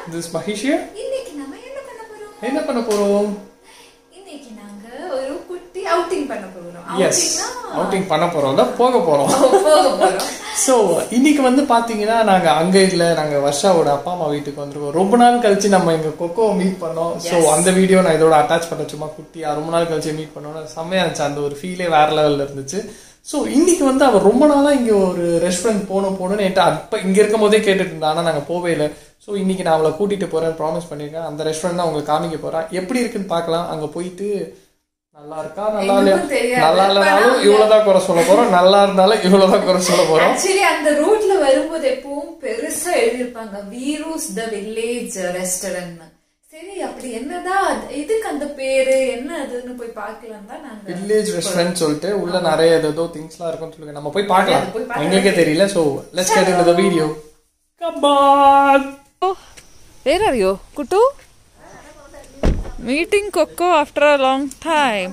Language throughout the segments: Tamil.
திஸ் மஹிஷியா இன்னைக்கு நம்ம என்ன பண்ண போறோம் என்ன பண்ண போறோம் இன்னைக்கு நாங்க ஒரு குட்டி அவுட்டிங் பண்ண போறோம் எஸ் Outingனா அவுட்டிங் பண்ண போறோம் இல்ல போக போறோம் போக போறோம் ஸோ இன்னைக்கு வந்து பாத்தீங்கன்னா நாங்க அங்க இல்ல நாங்க வர்ஷாவோட அப்பா அம்மா வீட்டுக்கு வந்திருக்கோம் ரொம்ப நாள் கழிச்சு நம்ம எங்க கொக்கோ மீட் பண்ணோம் ஸோ அந்த வீடியோ நான் இதோட அட்டாச் பண்ண சும்மா குட்டியா ரொம்ப நாள் கழிச்சு மீட் பண்ணோம் செம்மையா இருந்துச்சு அந்த ஒரு ஃபீலே வேற லெவல்ல இருந்துச்சு ஸோ இன்னைக்கு வந்து அவர் ரொம்ப நாளா இங்க ஒரு ரெஸ்டாரண்ட் போகணும் போகணும்னு என்கிட்ட அப்ப இங்க இருக்கும் போதே கேட்டுட்டு இருந்தா ஆனா நாங்க போவே இல்லை ஸோ இன்னைக்கு நான் அவளை கூட்டிட்டு போறேன்னு ப்ராமிஸ் பண்ணிருக்கேன் அந்த ரெஸ்டாரண்ட் தான் உங்களுக்கு காமிக்க போறேன் எப்படி இருக்குன்னு பார்க்கலாம் அங்க போயிட்டு நல்லா இருக்கா நல்லா இல்லையா எங்களுக்கும் தெரியாது. நல்லா இல்லைனாலும் இவ்வளவுதான் குறை சொல்ல போறோம் நல்லா இருந்தாலும் இவ்வளவுதான் குறை சொல்ல போறோம் ஆக்சுவலி அந்த ரூட்ல வரும்போது எப்பவும் பெருசா எழுதிருப்பாங்க வீரூஸ் த வில்லேஜ் ரெஸ்டாரண்ட் சரி அப்படி என்னதான் அது- இதுக்கு அந்த பேரு என்ன அதுன்னு போய் பார்க்கலாம் தான் நாங்க வில்லேஜ் ரெஸ்டாரண்ட் சொல்லிட்டு உள்ள நிறைய ஏதோ திங்ஸ்லாம் இருக்கும்னு சொல்லுங்க நம்ம போய் பார்க்கலாம் அது போய் பார்க்கலாம். எங்களுக்கே தெரியல so let's get into the video கபான் Where are you, Kutu? Meeting Coco after a long time.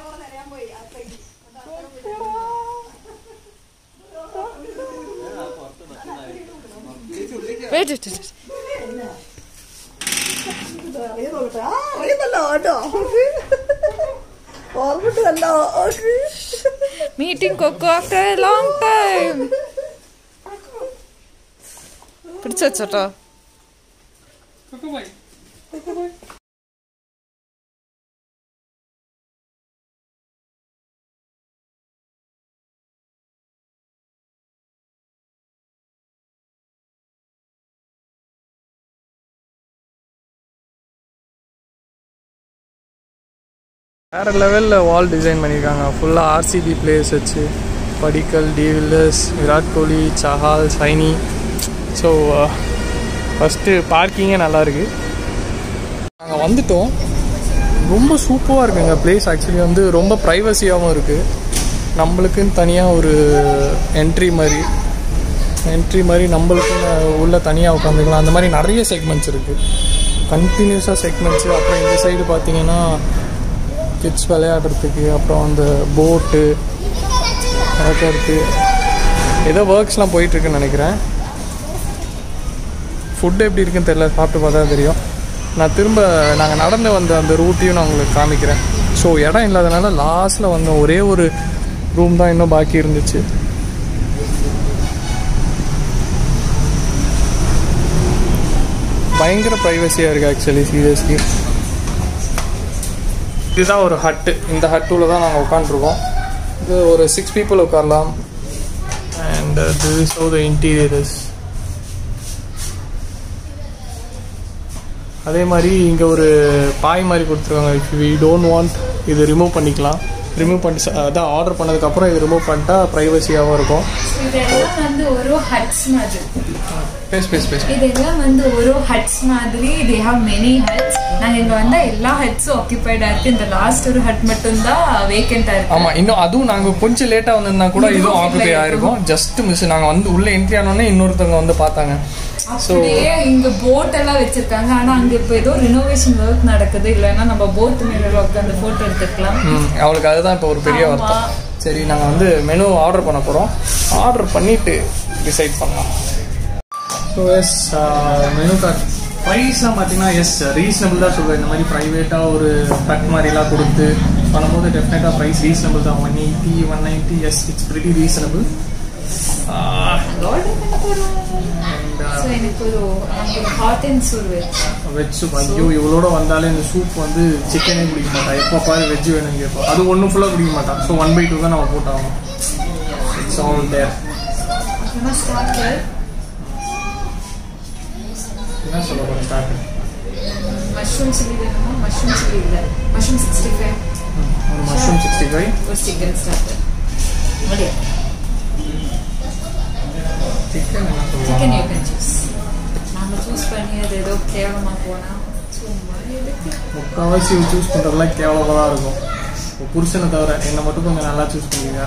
Wait, wait, wait. Meeting Coco after a long time. பிடிச்சு வச்சோட்டோ வேற லெவல்ல வால் டிசைன் பண்ணியிருக்காங்க ஃபுல்லா ஆர்சிபி பிளேயர்ஸ் வச்சு Padikkal de Villiers Virat Kohli Chahal Saini so first பார்க்கிங்கே நல்லா இருக்கு நாங்கள் வந்துட்டோம் ரொம்ப சூப்பராக இருக்குங்க பிளேஸ் ஆக்சுவலி வந்து ரொம்ப ப்ரைவசியாகவும் இருக்குது நம்மளுக்குன்னு தனியாக ஒரு என்ட்ரி மாதிரி என்ட்ரி மாதிரி நம்மளுக்குன்னு உள்ள தனியாக உட்காந்துக்கலாம் அந்த மாதிரி நிறைய செக்மெண்ட்ஸ் இருக்குது கண்டினியூஸாக செக்மெண்ட்ஸு அப்புறம் இந்த சைடு பார்த்தீங்கன்னா கிட்ஸ் விளையாடுறதுக்கு அப்புறம் அந்த போட்டு நடக்கிறது ஏதோ ஒர்க்ஸ்லாம் போயிட்டுருக்குன்னு நினைக்கிறேன் ஃபுட் எப்படி இருக்குன்னு தெரியல சாப்பிட்டு பார்த்தா தெரியும் நான் திரும்ப நாங்கள் நடந்து வந்த அந்த ரூட்டையும் நான் உங்களுக்கு காமிக்கிறேன் ஸோ இடம் இல்லாதனால லாஸ்ட்டில் வந்த ஒரே ஒரு ரூம் தான் இன்னும் பாக்கி இருந்துச்சு பயங்கர ப்ரைவசியாக இருக்குது ஆக்சுவலி சீரியஸ்லி இதுதான் ஒரு ஹட்டு இந்த ஹட்டுல தான் நாங்கள் உட்காந்துருக்கோம் இது ஒரு சிக்ஸ் பீப்புள் உட்காரலாம் and this is how the interior is அதே மாதிரி இங்கே ஒரு பாய் மாதிரி கொடுத்துருக்காங்க இஃப் வி டோன்ட் வாண்ட் இது ரிமூவ் பண்ணிக்கலாம் ரிமூவ் பண்ணி ச- அதான் ஆர்டர் பண்ணதுக்கப்புறம் இது ரிமூவ் பண்ணிட்டா ப்ரைவசியாகவும் இருக்கும் இதெல்லாம் வந்து ஒரு ஹட்ஸ் மாதிரி பேஸ் பேஸ் பேஸ் இதெல்லாம் வந்து ஒரு ஹட்ஸ் மாதிரி தே ஹாவ் மெனி ஹட்ஸ் நாங்க இங்க வந்தா எல்லா ஹட்ஸும் ஆக்கியபைடா இருக்கு இந்த லாஸ்ட் ஒரு ஹட் மட்டும் தான் வேக்கண்டா இருக்கு ஆமா இன்னும் அதுவும் நாங்க கொஞ்சம் லேட்டா வந்திருந்தா கூட இதுவும் ஆக்குபை ஆயிருக்கும் ஜஸ்ட் மிஸ் நாங்க வந்து உள்ள என்ட்ரி ஆனோடனே இன்னொருத்தவங்க வந்து பார்த்தாங்க அப்படியே இங்க போட் எல்லாம் வச்சிருக்காங்க ஆனா அங்க இப்ப ஏதோ ரினோவேஷன் ஒர்க் நடக்குது இல்லைன்னா நம்ம போட் மேல உட்காந்து போட்டோ எடுத்துக்கலாம் ம், அவளுக்கு அதுதான் இப்போ ஒரு பெரிய ஆமா. வருத்தம் சரி நாங்க வந்து மெனு ஆர்டர் பண்ண போறோம் ஆர்டர் பண்ணிட்டு டிசைட் பண்ணலாம் ஸோ எஸ் மெனு கார்டு ப்ரைஸ்லாம் பார்த்தீங்கன்னா எஸ் ரீசனபிள் தான் சொல்லுவேன் இந்த மாதிரி ப்ரைவேட்டாக ஒரு ட்ரக் மாதிரிலாம் கொடுத்து பண்ணும்போது டெஃபினட்டாக ப்ரைஸ் ரீசனபிள் தான் one eighty one ninety yes it's very reasonable order பண்ண போறோம் ஸோ எனக்கு ஒரு எனக்கு ஒரு ஹாட் அண்ட் சூர் வச்சு வெஜ் சூப் ஐயோ இவளோட வந்தாலே இந்த சூப் வந்து சிக்கனே குடிக்க மாட்டா எப்போ பாரு வெஜ் வேணும் கேட்போம் அது ஒன்றும் ஃபுல்லாக குடிக்க மாட்டான் ஸோ ஒன் பை டூ தான் நம்ம போட்டாகணும் இட்ஸ் ஆல் தேர் அப்படின்னா ஸ்டார்டர் என்ன சொல்ல போகிறேன் ஸ்டார்ட் மஷ்ரூம் சில்லி வேணுமா மஷ்ரூம் சில்லி இல்லை மஷ்ரூம் சிக்ஸ்டி ஃபைவ் ஒரு மஷ்ரூம் சிக்ஸ்டி ஃபைவ் ஒரு சிக்கன் ஸ்டார்டர் முடியாது சிக்கன் என்ன சிக்கன் சொல்லுவாங்க யூ கேன் சூஸ் நாங்கள் சூஸ் பண்ணி அது ஏதோ கேவலமாக போனால் சும்மா எதுக்கு முக்கால்வாசி சூஸ் பண்ணுறதுலாம் கேவலமாக தான் இருக்கும் உன் புருஷனை தவிர என்னை மட்டும் கொஞ்சம் நல்லா சூஸ் பண்ணுவீங்க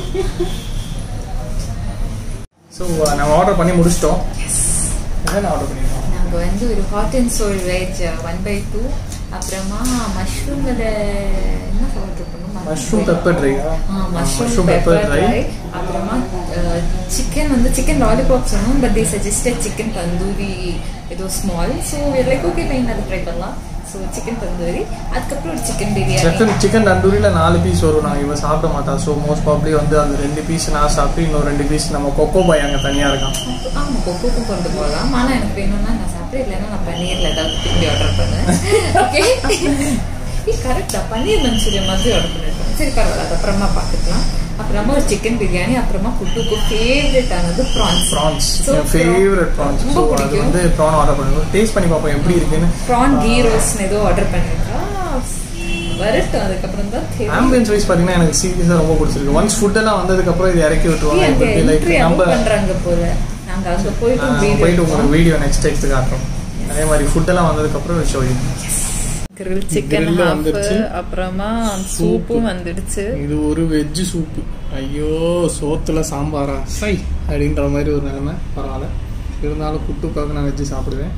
ஸோ நம்ம ஆர்டர் பண்ணி முடிச்சிட்டோம் என்ன ஆர்டர் பண்ணிருக்கோம் நாங்கள் வந்து ஒரு hot and sour veg one by two அப்புறமா மஷ்ரூம்ல என்ன ஆர்டர் பண்ணோம் mushroom pepper dry mushroom pepper dry அப்புறமா சிக்கன் வந்து சிக்கன் லாலிபாப் சொன்னோம் but they suggested chicken tandoori ஏதோ small so like okay fine அது ட்ரை பண்ணலாம் ஸோ சிக்கன் தந்தூரி அதுக்கப்புறம் ஒரு சிக்கன் பிரியாணி சிக்கன் சிக்கன் தந்தூரியில் நாலு பீஸ் வரும் நான் இவன் சாப்பிட மாட்டா ஸோ மோஸ்ட் ப்ராப்ளி வந்து அந்த ரெண்டு பீஸ் நான் சாப்பிட்டு இன்னும் ரெண்டு பீஸ் நம்ம கொக்கோ பாய் அங்கே தனியாக இருக்கான் ஆமா கொக்கோக்கும் கொண்டு போகலாம் ஆனால் எனக்கு வேணும்னா நான் சாப்பிட்றேன் இல்லைன்னா நான் பன்னீர்ல ஏதாவது திரும்பி ஆர்டர் பண்ணேன் ஓகே கரெக்டா பன்னீர் மஞ்சூரியன் மாதிரி ஆர்டர் பண்ணிருக்கோம் சரி பரவாயில்ல அது அப்புறமா பார்த்துக்கலாம் அப்புறமா ஒரு சிக்கன் பிரியாணி அப்புறமா குட்டுக்கு ஃபேவரட் ஆனது ப்ரான்ஸ் ப்ரான்ஸ் So, என் ஃபேவரட் ப்ரான்ஸ் ரொம்ப ஸோ அது பிடிக்கும். வந்து ப்ரான் ஆர்டர் பண்ணுவோம் டேஸ்ட் பண்ணி பார்ப்போம் எப்படி இருக்குன்னு ப்ரான் கீ ரோஸ்னு ஏதோ ஆர்டர் பண்ணிருக்கா வரட்டும் அதுக்கப்புறம் தான் தெரியும் ஆம்பியன்ஸ் வைஸ் பார்த்தீங்கன்னா எனக்கு சீரியஸாக ரொம்ப பிடிச்சிருக்கு ஒன்ஸ் ஃபுட் எல்லாம் வந்ததுக்கப்புறம் இது இறக்கி விட்டுருவாங்க அங்க எப்படி லைக் entry நம்ம allow பண்றாங்க போல நாங்க அங்க போயிட்டு ஆஹ், வீடியோ போயிட்டு உங்களுக்கு வீடியோ நெக்ஸ்ட் எடுத்து காட்டுறோம் அதே மாதிரி ஃபுட் எல்லாம் வந்ததுக்கப்புறம் so grill chicken Grill half வந்துருச்சு. அப்புறமா சூப்பும் வந்துடுச்சு இது ஒரு வெஜ் சூப்பு ஐயோ சோத்துல சாம்பாரா சை அப்படின்ற மாதிரி ஒரு நிலைமை பரவாயில்ல இருந்தாலும் குட்டுக்காக நான் வெஜ்ஜு சாப்பிடுவேன்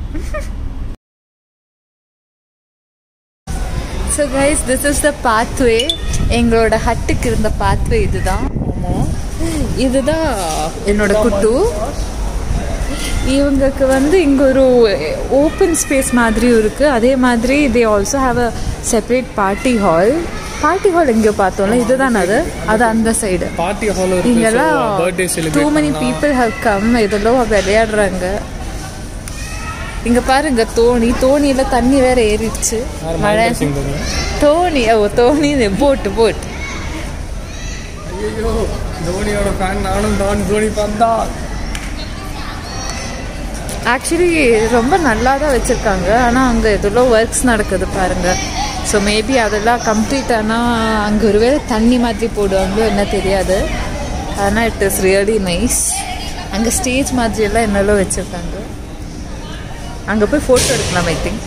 so guys this is the pathway எங்களோட ஹட்டுக்கு இருந்த பாத்வே இதுதான் இதுதான் என்னோட குட்டு இவங்களுக்கு வந்து இங்கே ஒரு ஓப்பன் ஸ்பேஸ் மாதிரியும் இருக்குது அதே மாதிரி they also have a separate party hall party hall எங்கேயோ பார்த்தோம்ல இதுதான் அது அது அந்த சைடு பார்ட்டி ஹால் இங்கெல்லாம் birthday to many celebrate people how come இதெல்லாம் விளையாடுறாங்க இங்க பாருங்க தோணி தோணியில தண்ணி வேற ஏறிடுச்சு மழை தோணி ஓ தோணி போட்டு போட் ஐயோ தோனியோட ஃபேன் நானும் தான் தோனி பந்தா ஆக்சுவலி ரொம்ப நல்லா தான் வச்சுருக்காங்க ஆனால் அங்கே எதுலோ ஒர்க்ஸ் நடக்குது பாருங்க ஸோ மேபி அதெல்லாம் கம்ப்ளீட் ஆனால் அங்கே ஒருவேளை தண்ணி மாதிரி போடுவாங்களோ என்ன தெரியாது ஆனால் இட் இஸ் ரியலி நைஸ் அங்கே ஸ்டேஜ் மாதிரி எல்லாம் என்னெல்லாம் வச்சுருக்காங்க அங்கே போய் ஃபோட்டோ எடுக்கலாம் ஐ திங்க்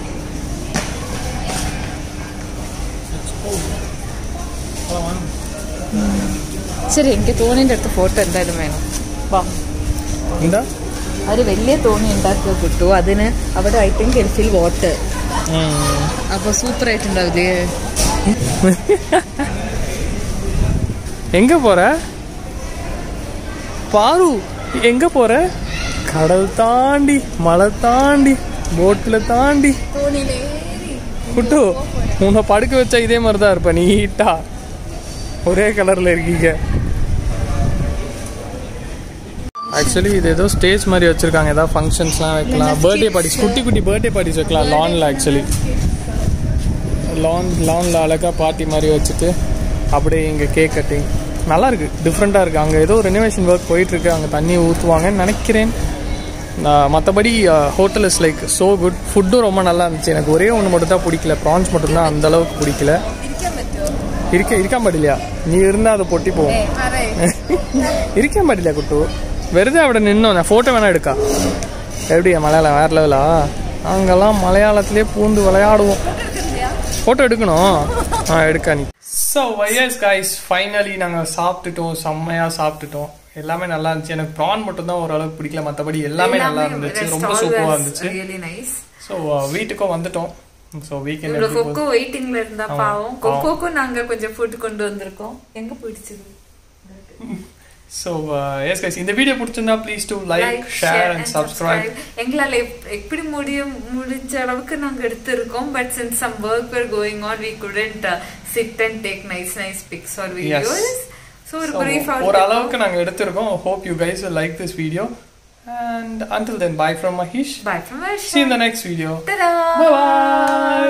ശരി എനിക്ക് തോണിൻ്റെ അടുത്ത് ഫോട്ടോ എന്തായാലും വേണം വാ എന്താ അവർ വലിയ തോണി ഉണ്ടാക്കുക കിട്ടും അതിന് അവിടെ ഐ തിങ്ക് എൽഫിൽ വാട്ടർ അപ്പോൾ സൂപ്പർ ആയിട്ടുണ്ടാവില്ലേ எங்க போற பாரு எங்க போற கடல் தாண்டி மலை தாண்டி போட்டில் தாண்டி குட்டு உன்னை படுக்க வச்சா இதே மாதிரி தான் இருப்ப நீட்டா ஒரே கலர்ல இருக்கீங்க ஆக்சுவலி இது ஏதோ ஸ்டேஜ் மாதிரி வச்சிருக்காங்க ஏதாவது ஃபங்க்ஷன்ஸ்லாம் வைக்கலாம் பர்த்டே பார்ட்டிஸ் குட்டி குட்டி பர்த்டே பார்ட்டிஸ் வைக்கலாம் லான்ல ஆக்சுவலி லான் லான்ல அழகா பார்ட்டி மாதிரி வச்சுட்டு அப்படியே இங்கே கேக் கட்டிங் நல்லா இருக்கு டிஃப்ரெண்ட்டாக இருக்கு அங்கே ஏதோ ரெனோவேஷன் ஒர்க் போயிட்டு இருக்கு அங்கே தண்ணி ஊற்றுவாங்கன்னு நினைக்கிறேன் மற்றபடி hotel is like so good ஃபுட்டும் ரொம்ப நல்லா இருந்துச்சு எனக்கு ஒரே ஒன்று மட்டும் தான் பிடிக்கல ப்ரான்ஸ் மட்டும்தான் அந்த அளவுக்கு பிடிக்கல இருக்க இருக்க மாட்டிலையா நீ இருந்தால் அதை பொட்டி போவோம் இருக்க மாட்டிலையா குட்டு வெறுതെ അവിടെ நின்னோம் நான் ஃபோட்டோ வேணா எடுக்கா எப்படியா மலையாளம் வேற லெவலா அங்கெல்லாம் மலையாளத்திலே பூந்து விளையாடுவோம் ஃபோட்டோ எடுக்கணும் ஆ எடுக்கா நீ ஸோ எஸ் கைஸ் ஃபைனலி நாங்கள் சாப்பிட்டுட்டோம் செம்மையாக சாப்பிட்டுட்டோம் எல்லாமே நல்லா இருந்துச்சு எனக்கு ப்ரான் மட்டும் தான் ஓரளவுக்கு பிடிக்கல மற்றபடி எல்லாமே நல்லா இருந்துச்சு ரொம்ப சூப்பராக இருந்துச்சு ரியலி நைஸ் ஸோ வீட்டுக்கும் வந்துட்டோம் ஸோ இவ்வளோ வீக்கெண்ட் கொக்கோ வெயிட்டிங்ல இருந்தா பாவம் கொக்கோக்கும் நாங்க கொஞ்சம் ஃபுட் கொண்டு வந்திருக்கோம் எங்க போயிடுச்சு ஸோ எஸ் கைஸ் இந்த வீடியோ பிடிச்சிருந்தா please do like share and subscribe எங்களால எப்- எப்படி முடியும் முடிஞ்ச அளவுக்கு நாங்க எடுத்திருக்கோம் but since some work were going on we couldn't sit and take nice nice pics or videos so ஒரு பிரீஃப் ஒரு அளவுக்கு நாங்கள் எடுத்திருக்கோம் hope you guys like this video and until then bye from Mahish bye from see you in the next video Ta-da! bye bye